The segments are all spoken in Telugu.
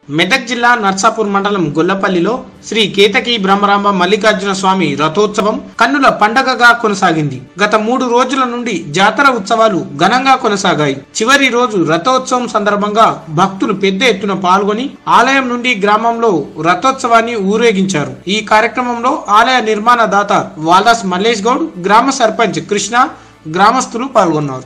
మెదక్ జిల్లా నర్సాపూర్ మండలం గొల్లపల్లిలో శ్రీ కేతకి బ్రహ్మరాంబ మల్లికార్జున స్వామి రథోత్సవం కన్నుల పండగగా కొనసాగింది గత మూడు రోజుల నుండి జాతర ఉత్సవాలు ఘనంగా కొనసాగాయి చివరి రోజు రథోత్సవం సందర్భంగా భక్తులు పెద్ద ఎత్తున పాల్గొని ఆలయం నుండి గ్రామంలో రథోత్సవాన్ని ఊరేగించారు ఈ కార్యక్రమంలో ఆలయ నిర్మాణ దాత వాల్దాస్ మల్లేష్ గౌడ్ గ్రామ సర్పంచ్ కృష్ణ గ్రామస్తులు పాల్గొన్నారు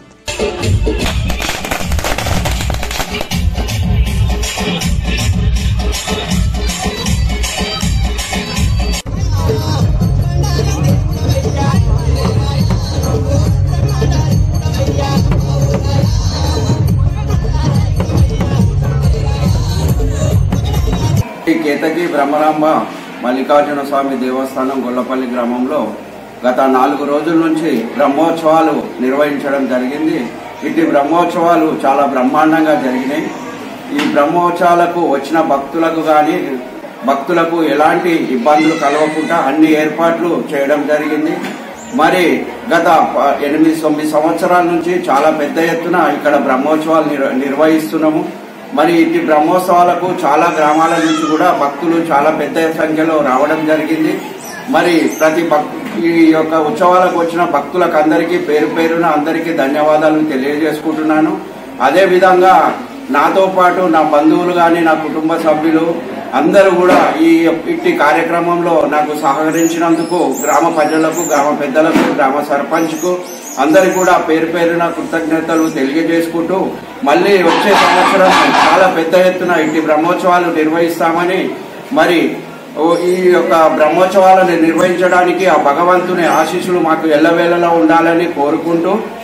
శ్రీ కేతకి బ్రహ్మరాంబ మల్లికార్జున స్వామి దేవస్థానం గొల్లపల్లి గ్రామంలో గత నాలుగు రోజుల నుంచి బ్రహ్మోత్సవాలు నిర్వహించడం జరిగింది ఇటు బ్రహ్మోత్సవాలు చాలా బ్రహ్మాండంగా జరిగినాయి ఈ బ్రహ్మోత్సవాలకు వచ్చిన భక్తులకు కానీ భక్తులకు ఎలాంటి ఇబ్బందులు కలగకుండా అన్ని ఏర్పాట్లు చేయడం జరిగింది మరి గత ప- ఎనిమిది తొమ్మిది సంవత్సరాల నుంచి చాలా పెద్ద ఎత్తున ఇక్కడ బ్రహ్మోత్సవాలు నిర్- నిర్వహిస్తున్నాము మరి ఇటు బ్రహ్మోత్సవాలకు చాలా గ్రామాల నుంచి కూడా భక్తులు చాలా పెద్ద సంఖ్యలో రావడం జరిగింది మరి ప్రతి భక్ ఈ యొక్క ఉత్సవాలకు వచ్చిన భక్తులకు అందరికీ పేరు పేరున అందరికీ ధన్యవాదాలు తెలియజేసుకుంటున్నాను అదే విధంగా నాతో పాటు నా బంధువులు కానీ నా కుటుంబ సభ్యులు అందరూ కూడా ఈ ఇట్టి కార్యక్రమంలో నాకు సహకరించినందుకు గ్రామ ప్రజలకు గ్రామ పెద్దలకు గ్రామ సర్పంచ్కు అందరికి కూడా పేరు పేరున కృతజ్ఞతలు తెలియజేసుకుంటూ మళ్ళీ వచ్చే సంవత్సరం చాలా పెద్ద ఎత్తున ఇట్టి బ్రహ్మోత్సవాలు నిర్వహిస్తామని మరి ఓ ఈ యొక్క బ్రహ్మోత్సవాలను నిర్వహించడానికి ఆ భగవంతుని ఆశీస్సులు మాకు ఎల్లవేళలా ఉండాలని కోరుకుంటూ